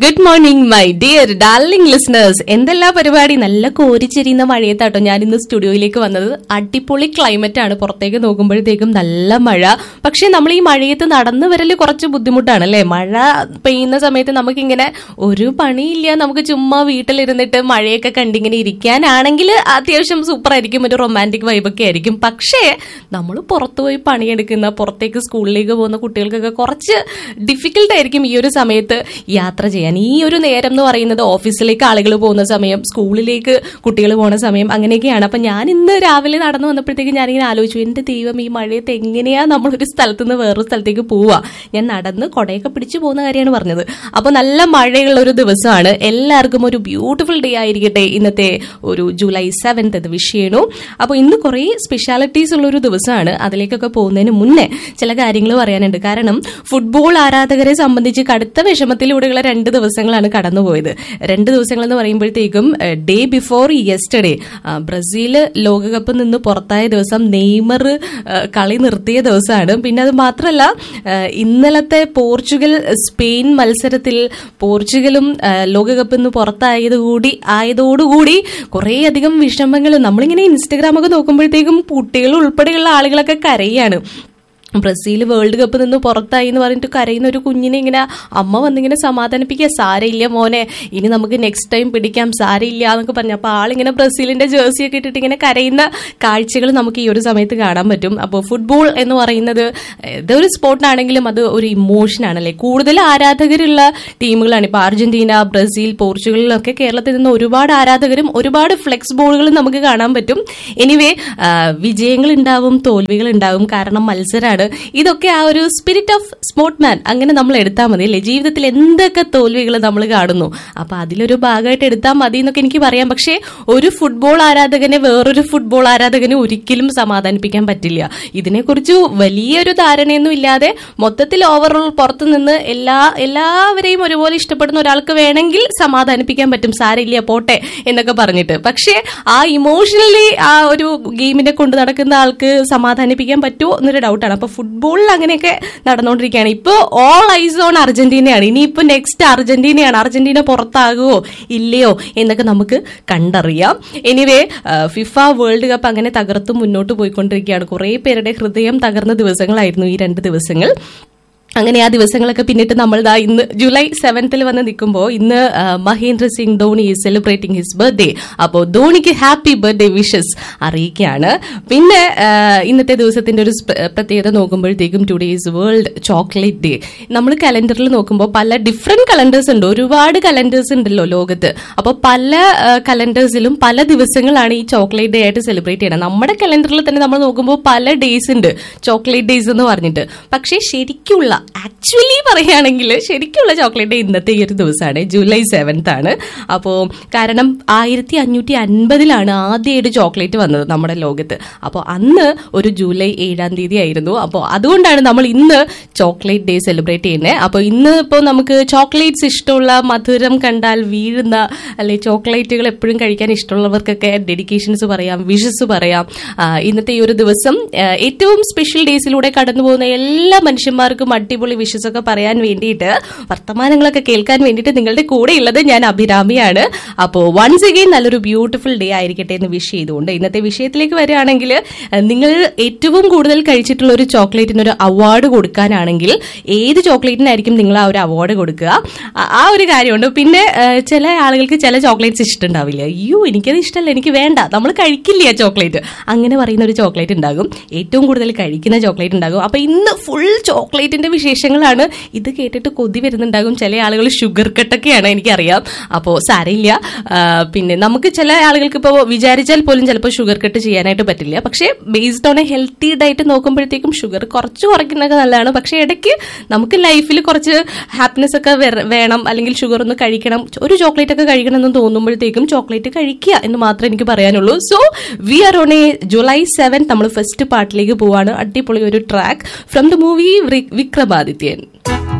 good morning my dear darling listeners എന്തെല്ലാം പരിപാടി നല്ല കോരിച്ചെരിയുന്ന മഴയത്താട്ടോ ഞാൻ ഇന്ന് സ്റ്റുഡിയോയിലേക്ക് വന്നത് അടിപൊളി ക്ലൈമറ്റ് ആണ് പുറത്തേക്ക് നോക്കുമ്പോഴത്തേക്കും നല്ല മഴ പക്ഷെ നമ്മൾ ഈ മഴയത്ത് നടന്നു വരല് കുറച്ച് ബുദ്ധിമുട്ടാണ് അല്ലേ മഴ പെയ്യുന്ന സമയത്ത് നമുക്കിങ്ങനെ ഒരു പണിയില്ല നമുക്ക് ചുമ്മാ വീട്ടിലിരുന്നിട്ട് മഴയൊക്കെ കണ്ടിങ്ങനെ ഇരിക്കാനാണെങ്കിൽ അത്യാവശ്യം സൂപ്പർ ആയിരിക്കും ഒരു റൊമാൻറ്റിക് വൈബൊക്കെ ആയിരിക്കും പക്ഷേ നമ്മൾ പുറത്തു പോയി പണിയെടുക്കുന്ന പുറത്തേക്ക് സ്കൂളിലേക്ക് പോകുന്ന കുട്ടികൾക്കൊക്കെ കുറച്ച് ഡിഫിക്കൽട്ട് ആയിരിക്കും ഈ ഒരു സമയത്ത് യാത്ര ചെയ്യാൻ ഈ ഒരു നേരം എന്ന് പറയുന്നത് ഓഫീസിലേക്ക് ആളുകൾ പോകുന്ന സമയം സ്കൂളിലേക്ക് കുട്ടികൾ പോകുന്ന സമയം അങ്ങനെയൊക്കെയാണ് അപ്പൊ ഞാൻ ഇന്ന് രാവിലെ നടന്നു വന്നപ്പോഴത്തേക്ക് ഞാനിങ്ങനെ ആലോചിച്ചു എന്റെ ദൈവം ഈ മഴയത്ത് എങ്ങനെയാ നമ്മളൊരു സ്ഥലത്ത് നിന്ന് വേറൊരു സ്ഥലത്തേക്ക് പോവുക ഞാൻ നടന്ന് കൊടയൊക്കെ പിടിച്ചു പോകുന്ന കാര്യമാണ് പറഞ്ഞത് അപ്പൊ നല്ല മഴയുള്ള ഒരു ദിവസമാണ് എല്ലാവർക്കും ഒരു ബ്യൂട്ടിഫുൾ ഡേ ആയിരിക്കട്ടെ ഇന്നത്തെ ഒരു ജൂലൈ സെവൻത് എന്ന് വിഷ് ചെയ്യണു അപ്പോൾ ഇന്ന് കുറേ സ്പെഷ്യാലിറ്റീസ് ഉള്ള ഒരു ദിവസമാണ് അതിലേക്കൊക്കെ പോകുന്നതിന് മുന്നേ ചില കാര്യങ്ങൾ പറയാനുണ്ട് കാരണം ഫുട്ബോൾ ആരാധകരെ സംബന്ധിച്ച് കടുത്ത വിഷമത്തിലൂടെയുള്ള രണ്ട് ദിവസങ്ങളാണ് കടന്നുപോയത് രണ്ട് ദിവസങ്ങൾ എന്ന് പറയുമ്പോഴത്തേക്കും ഡേ ബിഫോർ യെസ്റ്റർഡേ ബ്രസീൽ ലോകകപ്പിൽ നിന്ന് പുറത്തായ ദിവസം നെയ്മർ കളി നിർത്തിയ ദിവസമാണ് പിന്നെ അത് മാത്രമല്ല ഏഹ്, ഇന്നലത്തെ പോർച്ചുഗൽ സ്പെയിൻ മത്സരത്തിൽ പോർച്ചുഗലും ഏഹ്, ലോകകപ്പിൽ നിന്ന് പുറത്തായത് കൂടി ആയതോടുകൂടി കുറേയധികം വിഷമങ്ങൾ നമ്മളിങ്ങനെ ഇൻസ്റ്റഗ്രാം ഒക്കെ നോക്കുമ്പോഴത്തേക്കും കുട്ടികൾ ഉൾപ്പെടെയുള്ള ആളുകളൊക്കെ കരയാണ് ബ്രസീൽ വേൾഡ് കപ്പ് നിന്ന് പുറത്തായി എന്ന് പറഞ്ഞിട്ട് കരയുന്ന ഒരു കുഞ്ഞിനെ ഇങ്ങനെ അമ്മ വന്നിങ്ങനെ സമാധാനിപ്പിക്കുക സാരയില്ല മോനെ ഇനി നമുക്ക് നെക്സ്റ്റ് ടൈം പിടിക്കാം സാരയില്ല എന്നൊക്കെ പറഞ്ഞു അപ്പോൾ ആളിങ്ങനെ ബ്രസീലിന്റെ ജേഴ്സി ഒക്കെ ഇട്ടിട്ട് ഇങ്ങനെ കരയുന്ന കാഴ്ചകൾ നമുക്ക് ഈ ഒരു സമയത്ത് കാണാൻ പറ്റും അപ്പോൾ ഫുട്ബോൾ എന്ന് പറയുന്നത് ഇതൊരു സ്പോർട്ടാണെങ്കിലും അത് ഒരു ഇമോഷൻ ആണല്ലേ കൂടുതൽ ആരാധകരുള്ള ടീമുകളാണ് ഇപ്പോൾ അർജന്റീന ബ്രസീൽ പോർച്ചുഗലിലൊക്കെ കേരളത്തിൽ നിന്ന് ഒരുപാട് ആരാധകരും ഒരുപാട് ഫ്ലെക്സ് ബോളുകളും നമുക്ക് കാണാൻ പറ്റും എനിവേ വിജയങ്ങൾ ഉണ്ടാവും തോൽവികൾ ഉണ്ടാവും കാരണം മത്സരമാണ് ഇതൊക്കെ ആ ഒരു സ്പിരിറ്റ് ഓഫ് സ്പോർട്ട്മാൻ അങ്ങനെ നമ്മൾ എടുത്താൽ മതി അല്ലേ ജീവിതത്തിൽ എന്തൊക്കെ തോൽവികൾ നമ്മൾ കാണുന്നു അപ്പൊ അതിലൊരു ഭാഗമായിട്ട് എടുത്താൽ മതി എന്നൊക്കെ എനിക്ക് പറയാം പക്ഷേ ഒരു ഫുട്ബോൾ ആരാധകനെ വേറൊരു ഫുട്ബോൾ ആരാധകനെ ഒരിക്കലും സമാധാനിപ്പിക്കാൻ പറ്റില്ല ഇതിനെക്കുറിച്ച് വലിയൊരു ധാരണയൊന്നും ഇല്ലാതെ മൊത്തത്തിൽ ഓവറോൾ പുറത്തു നിന്ന് എല്ലാ എല്ലാവരെയും ഒരുപോലെ ഇഷ്ടപ്പെടുന്ന ഒരാൾക്ക് വേണമെങ്കിൽ സമാധാനിപ്പിക്കാൻ പറ്റും സാരമില്ല പോട്ടെ എന്നൊക്കെ പറഞ്ഞിട്ട് പക്ഷേ ആ ഇമോഷണലി ആ ഒരു ഗെയിമിനെ കൊണ്ട് നടക്കുന്ന ആൾക്ക് സമാധാനിപ്പിക്കാൻ പറ്റുമോ എന്നൊരു ഡൗട്ടാണ് അപ്പൊ ഫുട്ബോളിൽ അങ്ങനെയൊക്കെ നടന്നുകൊണ്ടിരിക്കുകയാണ് ഇപ്പോൾ ഓൾ ഐസ് ഓൺ അർജന്റീനയാണ് ഇനിയിപ്പോ നെക്സ്റ്റ് അർജന്റീനയാണ് അർജന്റീന പുറത്താകുമോ ഇല്ലയോ എന്നൊക്കെ നമുക്ക് കണ്ടറിയാം എനിവേ ഫിഫ വേൾഡ് കപ്പ് അങ്ങനെ തകർത്ത് മുന്നോട്ട് പോയിക്കൊണ്ടിരിക്കുകയാണ് കുറേ പേരുടെ ഹൃദയം തകർന്ന ദിവസങ്ങളായിരുന്നു ഈ രണ്ട് ദിവസങ്ങൾ അങ്ങനെ ആ ദിവസങ്ങളൊക്കെ പിന്നിട്ട് നമ്മൾ ദാ ഇന്ന് ജൂലൈ സെവൻത്തിൽ വന്ന് നിൽക്കുമ്പോൾ ഇന്ന് ആ, Mahendra Singh Dhoni is celebrating his birthday അപ്പോൾ ധോണിക്ക് ഹാപ്പി ബർത്ത്ഡേ വിഷസ് അറിയിക്കുകയാണ് പിന്നെ ആ, ഇന്നത്തെ ദിവസത്തിന്റെ ഒരു സ്പ- പ്രത്യേകത നോക്കുമ്പോഴത്തേക്കും today is world chocolate day നമ്മൾ കലണ്ടറിൽ നോക്കുമ്പോൾ പല ഡിഫറെന്റ് കലണ്ടേഴ്സ് ഉണ്ട് ഒരുപാട് കലണ്ടേഴ്സ് ഉണ്ടല്ലോ ലോകത്ത് അപ്പോൾ പല കലണ്ടേഴ്സിലും പല ദിവസങ്ങളാണ് ഈ ചോക്ലേറ്റ് ഡേ ആയിട്ട് സെലിബ്രേറ്റ് ചെയ്യണം നമ്മുടെ കലണ്ടറിൽ തന്നെ നമ്മൾ നോക്കുമ്പോൾ പല ഡേയ്സ് ഉണ്ട് ചോക്ലേറ്റ് ഡേയ്സ് എന്ന് പറഞ്ഞിട്ട് പക്ഷേ ശരിക്കുള്ള ആക്ച്വലി പറയുകയാണെങ്കിൽ ശരിക്കുള്ള ചോക്ലേറ്റ് ഡേ ഇന്നത്തെ ഈ ഒരു ദിവസമാണ് ജൂലൈ സെവൻത്ത് ആണ് അപ്പോൾ കാരണം ആയിരത്തി അഞ്ഞൂറ്റി അൻപതിലാണ് ആദ്യമായിട്ട് ചോക്ലേറ്റ് വന്നത് നമ്മുടെ ലോകത്ത് അപ്പോൾ അന്ന് ഒരു ജൂലൈ ഏഴാം തീയതി ആയിരുന്നു അപ്പോൾ അതുകൊണ്ടാണ് നമ്മൾ ഇന്ന് ചോക്ലേറ്റ് ഡേ സെലിബ്രേറ്റ് ചെയ്യുന്നത് അപ്പോൾ ഇന്ന് ഇപ്പോൾ നമുക്ക് ചോക്ലേറ്റ്സ് ഇഷ്ടമുള്ള മധുരം കണ്ടാൽ വീഴുന്ന അല്ലെ ചോക്ലേറ്റുകൾ എപ്പോഴും കഴിക്കാൻ ഇഷ്ടമുള്ളവർക്കൊക്കെ ഡെഡിക്കേഷൻസ് പറയാം വിഷസ് പറയാം ആ, ഇന്നത്തെ ഈ ഒരു ദിവസം ആ, ഏറ്റവും സ്പെഷ്യൽ ഡേയ്സിലൂടെ കടന്നു പോകുന്ന എല്ലാ മനുഷ്യന്മാർക്കും അടിപൊളി വിഷസ് ഒക്കെ പറയാൻ വേണ്ടിയിട്ട് വർത്തമാനങ്ങളൊക്കെ കേൾക്കാൻ വേണ്ടിയിട്ട് നിങ്ങളുടെ കൂടെ ഉള്ളത് ഞാൻ അഭിരാമിയാണ് അപ്പോൾ വൺസ് അഗെയിൻ നല്ലൊരു ബ്യൂട്ടിഫുൾ ഡേ ആയിരിക്കട്ടെ എന്ന് വിഷ് ചെയ്തുകൊണ്ട് ഇന്നത്തെ വിഷയത്തിലേക്ക് വരികയാണെങ്കിൽ ആ, നിങ്ങൾ ഏറ്റവും കൂടുതൽ കഴിച്ചിട്ടുള്ള ഒരു ചോക്ലേറ്റിന് ഒരു അവാർഡ് കൊടുക്കാനാണെങ്കിൽ ഏത് ചോക്ലേറ്റിനായിരിക്കും നിങ്ങൾ ആ ഒരു അവാർഡ് കൊടുക്കുക ആ- ആ ഒരു കാര്യമുണ്ട് പിന്നെ ആ, ചില ആളുകൾക്ക് ചില ചോക്ലേറ്റ്സ് ഇഷ്ടമുണ്ടാവില്ല അയ്യോ എനിക്കത് ഇഷ്ടമല്ല എനിക്ക് വേണ്ട നമ്മൾ കഴിക്കില്ല ആ ചോക്ലേറ്റ് അങ്ങനെ പറയുന്ന ഒരു ചോക്ലേറ്റ് ഉണ്ടാകും ഏറ്റവും കൂടുതൽ കഴിക്കുന്ന ചോക്ലേറ്റ് ഉണ്ടാകും അപ്പൊ ഇന്ന് ഫുൾ ചോക്ലേറ്റിന്റെ വിശേഷങ്ങളാണ് ഇത് കേട്ടിട്ട് കൊതി വരുന്നുണ്ടാകും ചില ആളുകൾ ഷുഗർ കട്ടൊക്കെയാണ് എനിക്കറിയാം അപ്പോൾ സാരയില്ല ആ, പിന്നെ നമുക്ക് ചില ആളുകൾക്ക് ഇപ്പോൾ വിചാരിച്ചാൽ പോലും ചിലപ്പോൾ ഷുഗർ കട്ട് ചെയ്യാനായിട്ട് പറ്റില്ല പക്ഷേ based on a healthy diet നോക്കുമ്പോഴത്തേക്കും ഷുഗർ കുറച്ച് കുറയ്ക്കുന്നതൊക്കെ നല്ലതാണ് പക്ഷേ ഇടയ്ക്ക് നമുക്ക് ലൈഫിൽ കുറച്ച് ഹാപ്പിനെസ് ഒക്കെ വര- വേണം അല്ലെങ്കിൽ ഷുഗർ ഒന്ന് കഴിക്കണം ഒരു ചോക്ലേറ്റ് ഒക്കെ കഴിക്കണം എന്ന് തോന്നുമ്പോഴത്തേക്കും ചോക്ലേറ്റ് കഴിക്കുക എന്ന് മാത്രമേ എനിക്ക് പറയാനുള്ളൂ so we are on a July seven നമ്മൾ ഫസ്റ്റ് പാർട്ടിലേക്ക് പോവാണ് അടിപൊളി ഒരു track from the movie Vikramadithyan